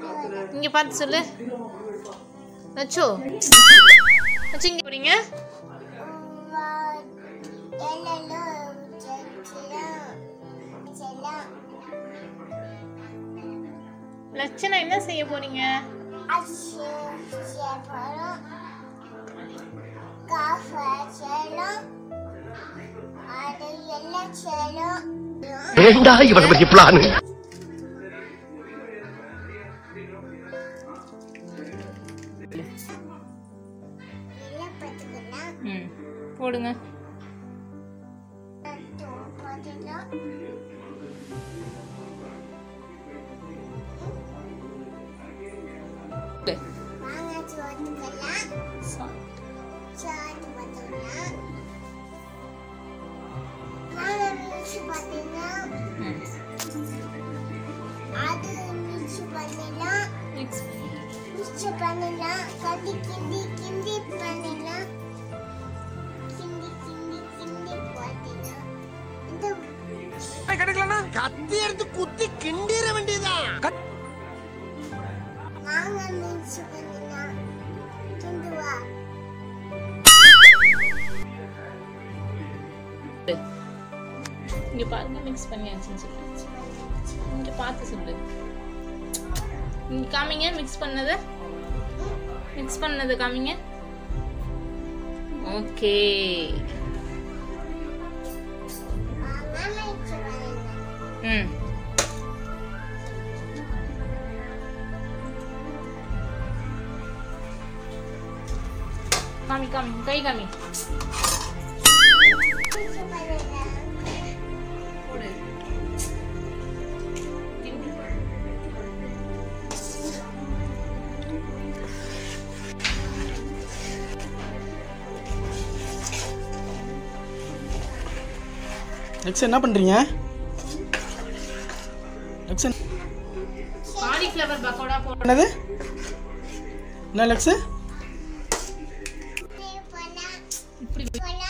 இங்க பார்த்து சொல்லு நச்சு நச்சு இங்க போறீங்க லட்சணா என்ன செய்ய போறீங்க ஏண்டா இவ்வளவு பெரிய பிளானு ம் போடுங்க அது மிக்ஸ் பண்ணலாம் மிக்ஸ் மிக்ஸ் பண்ணலாம் கட்டி கிண்டி கிண்டி பண்ணலாம் கிண்டி கிண்டி கிண்டி போட்டலாம் இந்த கிடைக்கலனா கத்தி எடுத்து குத்தி கிண்டிர வேண்டியதான் மாங்காய் மிக்ஸ் பண்ணலாம் கிண்டுவா இங்க பாருங்க மிக்ஸ் பண்ணியாச்சுன்னு சொல்லு இங்க பார்த்து சொல்லு இங்க காமிங்க மிக்ஸ் பண்ணது மிக்ஸ் பண்ணது காமிங்க ஓகே மாங்காய் மிக்ஸ் பண்ணலாம் ம் காமி காமி கை காமி மிக்ஸ் பண்ணலாம் போடு நெக்ஸ்ட் என்ன பண்ணுறீங்க நெக்ஸ்ட் காலிஃப்ளவர் பக்கோடா போடு என்னது என்ன லெக்ஸு பண்ணா இப்படி பண்ணா